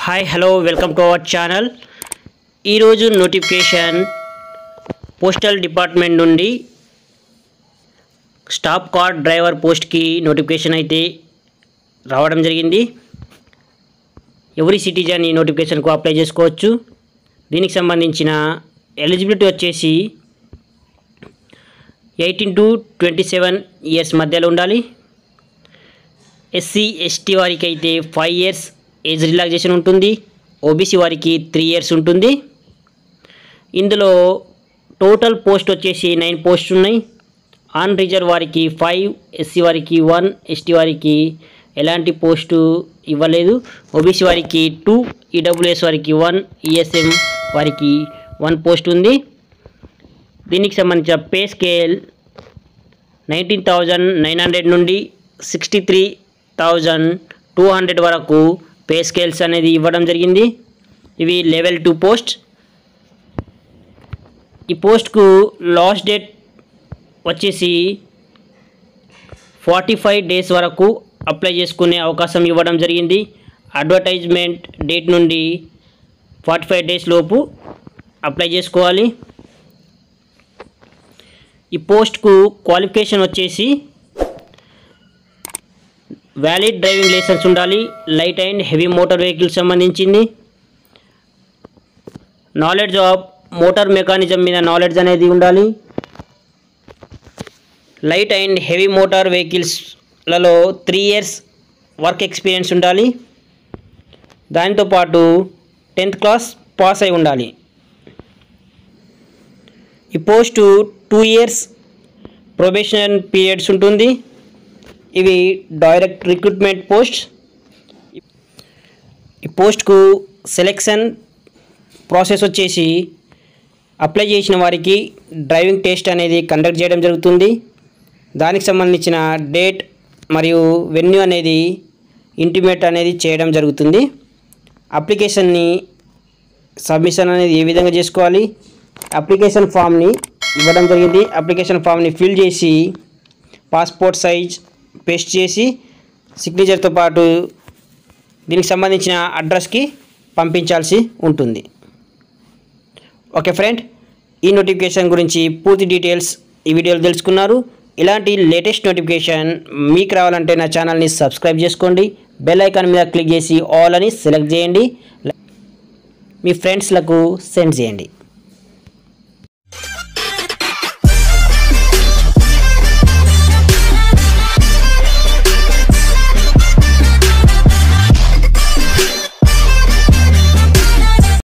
hi hello welcome to our channel ఈరోజు notification postal department నుండి staff car driver పోస్ట్కి notification అయితే రావడం జరిగింది ఎవరి సిటిజన్ ఈ నోటిఫికేషన్కు అప్లై చేసుకోవచ్చు దీనికి సంబంధించిన ఎలిజిబిలిటీ వచ్చేసి eighteen to twenty seven years మధ్యలో ఉండాలి ఎస్సీ ఎస్టీ వారికి అయితే ఫైవ్ ఇయర్స్ ఏజ్ రిలాక్సేషన్ ఉంటుంది ఓబీసీ వారికి త్రీ ఇయర్స్ ఉంటుంది ఇందులో టోటల్ పోస్ట్ వచ్చేసి నైన్ పోస్ట్ ఉన్నాయి ఆన్ రిజర్వ్ వారికి ఫైవ్ ఎస్సీ వారికి వన్ ఎస్టీ వారికి ఎలాంటి పోస్టు ఇవ్వలేదు ఓబీసీ వారికి టూ ఈడబ్ల్యూఎస్ వారికి వన్ ఈఎస్ఎం వారికి వన్ పోస్ట్ ఉంది దీనికి సంబంధించిన pay scale nineteen thousand nine hundred నుండి sixty three thousand two hundred వరకు పే స్కేల్స్ అనేది ఇవ్వడం జరిగింది ఇవి లెవెల్ టూ పోస్ట్ ఈ పోస్ట్కు లాస్ట్ డేట్ వచ్చేసి ఫార్టీ ఫైవ్ డేస్ వరకు అప్లై చేసుకునే అవకాశం ఇవ్వడం జరిగింది అడ్వర్టైజ్మెంట్ డేట్ నుండి ఫార్టీ ఫైవ్ డేస్ లోపు అప్లై చేసుకోవాలి ఈ పోస్ట్కు క్వాలిఫికేషన్ వచ్చేసి వ్యాలిడ్ డ్రైవింగ్ లైసెన్స్ ఉండాలి light and heavy motor vehicles సంబంధించింది నాలెడ్జ్ ఆఫ్ మోటార్ మెకానిజం మీద నాలెడ్జ్ అనేది ఉండాలి లైట్ అండ్ హెవీ మోటార్ వెహికల్స్లలో త్రీ ఇయర్స్ వర్క్ ఎక్స్పీరియన్స్ ఉండాలి దానితో పాటు టెన్త్ క్లాస్ పాస్ అయి ఉండాలి ఈ post two years probation periods ఉంటుంది ఇవి డైరెక్ట్ రిక్రూట్మెంట్ పోస్ట్ ఈ పోస్ట్కు సెలెక్షన్ ప్రాసెస్ వచ్చేసి అప్లై చేసిన వారికి డ్రైవింగ్ టెస్ట్ అనేది కండక్ట్ చేయడం జరుగుతుంది దానికి సంబంధించిన డేట్ మరియు వెన్యూ అనేది ఇంటిమేట్ అనేది చేయడం జరుగుతుంది అప్లికేషన్ని సబ్మిషన్ అనేది ఏ విధంగా చేసుకోవాలి అప్లికేషన్ ఫామ్ని ఇవ్వడం జరిగింది అప్లికేషన్ ఫామ్ని ఫిల్ చేసి పాస్పోర్ట్ సైజ్ పేస్ట్ చేసి సిగ్నేచర్తో పాటు దీనికి సంబంధించిన అడ్రస్కి పంపించాల్సి ఉంటుంది ఓకే ఫ్రెండ్ ఈ నోటిఫికేషన్ గురించి పూర్తి డీటెయిల్స్ ఈ వీడియోలో తెలుసుకున్నారు ఇలాంటి లేటెస్ట్ నోటిఫికేషన్ మీకు రావాలంటే నా ఛానల్ని సబ్స్క్రైబ్ చేసుకోండి బెల్ ఐకాన్ మీద క్లిక్ చేసి ఆల్ అని సెలెక్ట్ చేయండి మీ ఫ్రెండ్స్లకు సెండ్ చేయండి